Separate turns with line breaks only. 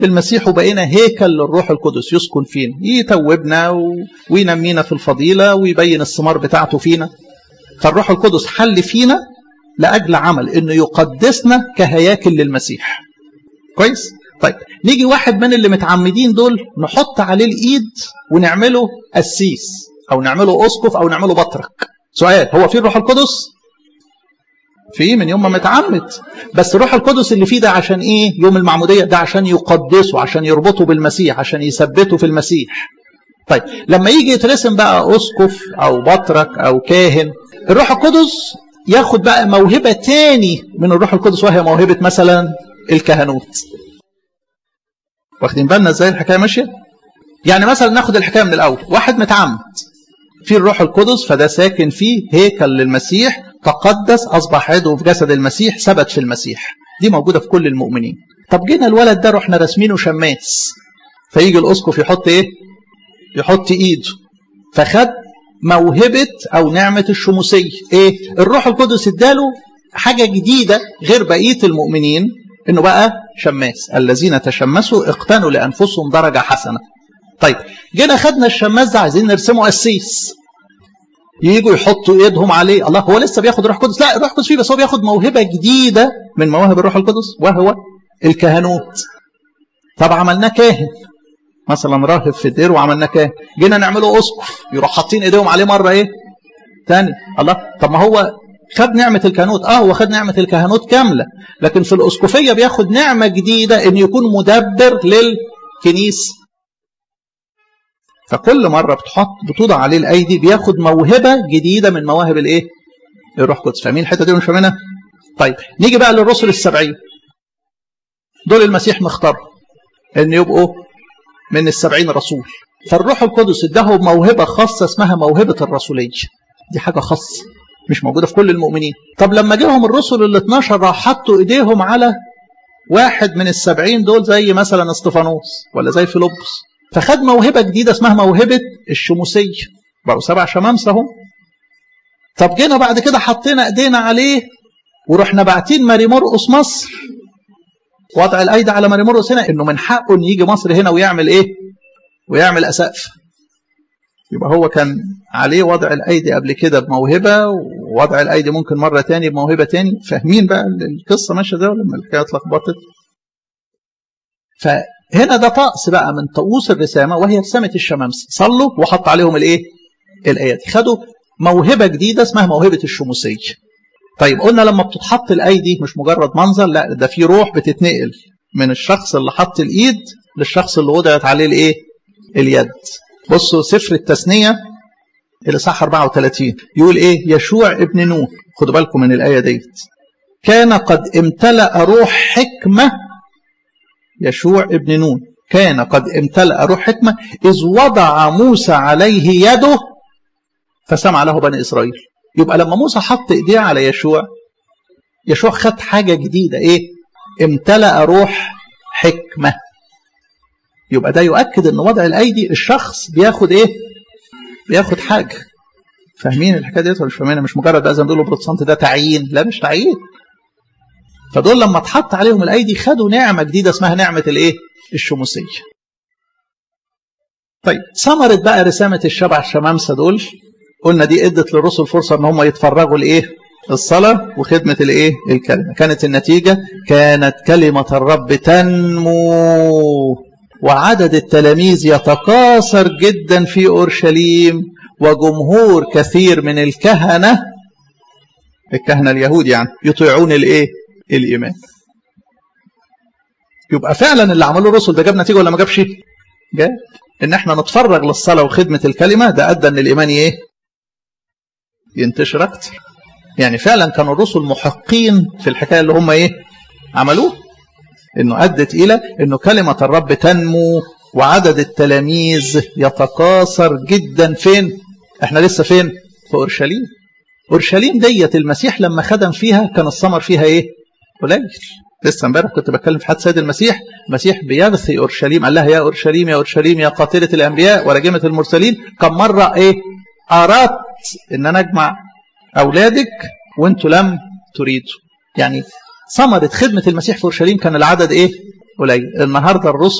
المسيح وبقينا هيكل للروح القدس يسكن فينا يتوبنا و... وينمينا في الفضيلة ويبين الثمار بتاعته فينا فالروح القدس حل فينا لأجل عمل إنه يقدسنا كهياكل للمسيح كويس طيب نيجي واحد من اللي متعمدين دول نحط عليه الإيد ونعمله قسيس أو نعمله أسقف أو نعمله بطرك سؤال هو في الروح القدس في من يوم ما متعمد بس الروح القدس اللي فيه ده عشان ايه يوم المعمودية ده عشان يقدسه عشان يربطه بالمسيح عشان يثبته في المسيح طيب لما يجي يترسم بقى اسقف او بطرك او كاهن الروح القدس ياخد بقى موهبة تاني من الروح القدس وهي موهبة مثلا الكهنوت واخدين بالنا ازاي الحكاية ماشية يعني مثلا ناخد الحكاية من الاول واحد متعمد في الروح القدس فده ساكن فيه هيكل للمسيح تقدس أصبح عضو في جسد المسيح ثبت في المسيح دي موجودة في كل المؤمنين طب جينا الولد ده رحنا راسمينه شماس فيجي الأسقف يحط إيه يحط إيده فخد موهبة أو نعمة الشموسية إيه الروح القدس اداله حاجة جديدة غير بقية المؤمنين إنه بقى شماس الذين تشمسوا اقتنوا لأنفسهم درجة حسنة طيب جينا خدنا الشماس ده عايزين نرسمه قسيس يجوا يحطوا ايدهم عليه الله هو لسه بياخد روح قدس لا الروح القدس فيه بس هو بياخد موهبه جديده من مواهب الروح القدس وهو الكهنوت طب عملناه كاهن مثلا راهب في الدير وعملناه كاهن جينا نعمله اسقف يروح حاطين ايديهم عليه مره ايه تاني الله طب ما هو خد نعمة الكهنوت اه هو خد نعمة الكهنوت كاملة لكن في الأسقفية بياخد نعمة جديدة ان يكون مدبر للكنيسة فكل مرة بتحط بتوضع عليه الأيدي بياخد موهبة جديدة من مواهب الإيه؟ الروح القدس فاهمين الحتة دي مش فاهمينها؟ طيب نيجي بقى للرسل السبعين دول المسيح مختار إن يبقوا من السبعين رسول فالروح القدس اداهم موهبة خاصة اسمها موهبة الرسولية دي حاجة خاصة مش موجودة في كل المؤمنين طب لما جاهم الرسل ال 12 راح حطوا ايديهم على واحد من السبعين دول زي مثلا استفانوس ولا زي فيلبس فخد موهبة جديدة اسمها موهبة الشموسية بقوا سبع شمامسة اهو طب جينا بعد كده حطينا ايدينا عليه ورحنا باعتين ماري مرقس مصر وضع الايدي على ماري مرقس هنا انه من حقه ان يجي مصر هنا ويعمل ايه؟ ويعمل اسقف يبقى هو كان عليه وضع الايدي قبل كده بموهبه ووضع الايدي ممكن مره تاني بموهبه تاني فاهمين بقى القصه ماشيه ازاي لما الحكايه اتلخبطت فهنا ده طقس بقى من طقوس الرسامه وهي رسامه الشمامسه صلوا وحط عليهم الايه؟ الايادي خدوا موهبه جديده اسمها موهبه الشموسيه طيب قلنا لما بتتحط الايدي مش مجرد منظر لا ده في روح بتتنقل من الشخص اللي حط الايد للشخص اللي وضعت عليه الايه؟ اليد بصوا سفر التثنية الإصحاح 34 يقول إيه يشوع ابن نون خدوا بالكم من الآية ديت كان قد امتلأ روح حكمة يشوع ابن نون كان قد امتلأ روح حكمة إذ وضع موسى عليه يده فسمع له بني إسرائيل يبقى لما موسى حط إيديه على يشوع يشوع خد حاجة جديدة إيه امتلأ روح حكمة يبقى ده يؤكد ان وضع الايدي الشخص بياخد ايه بياخد حاجه فاهمين الحكايه ديت ولا مش فاهمينها مش مجرد بقى زي ما بيقولوا بروتستانت ده تعيين لا مش تعيين فدول لما اتحط عليهم الايدي خدوا نعمه جديده اسمها نعمه الايه الشموسيه طيب ثمرت بقى رسامه الشبع الشمامسه دول قلنا دي ادت للرسل فرصه ان هم يتفرغوا لايه الصلاة وخدمة الايه الكلمة كانت النتيجة كانت كلمة الرب تنمو وعدد التلاميذ يتكاثر جدا في اورشليم وجمهور كثير من الكهنه الكهنه اليهود يعني يطيعون الايه؟ الايمان. يبقى فعلا اللي عمله الرسل ده جاب نتيجه ولا ما جابش؟ جاب ان احنا نتفرغ للصلاه وخدمه الكلمه ده ادى ان الايمان ايه؟ ينتشر اكتر. يعني فعلا كانوا الرسل محقين في الحكايه اللي هم ايه؟ عملوه. انه ادت الى انه كلمه الرب تنمو وعدد التلاميذ يتكاثر جدا فين احنا لسه فين في اورشليم اورشليم ديت المسيح لما خدم فيها كان الثمر فيها ايه قليل لسه امبارح كنت بتكلم في حد سيد المسيح المسيح بيغثي اورشليم قال لها يا اورشليم يا اورشليم يا قاتله الانبياء وراجمه المرسلين كم مره ايه اردت ان انا اجمع اولادك وانتوا لم تريدوا يعني ثمرة خدمة المسيح في أورشليم كان العدد إيه؟ قليل النهارده الرسل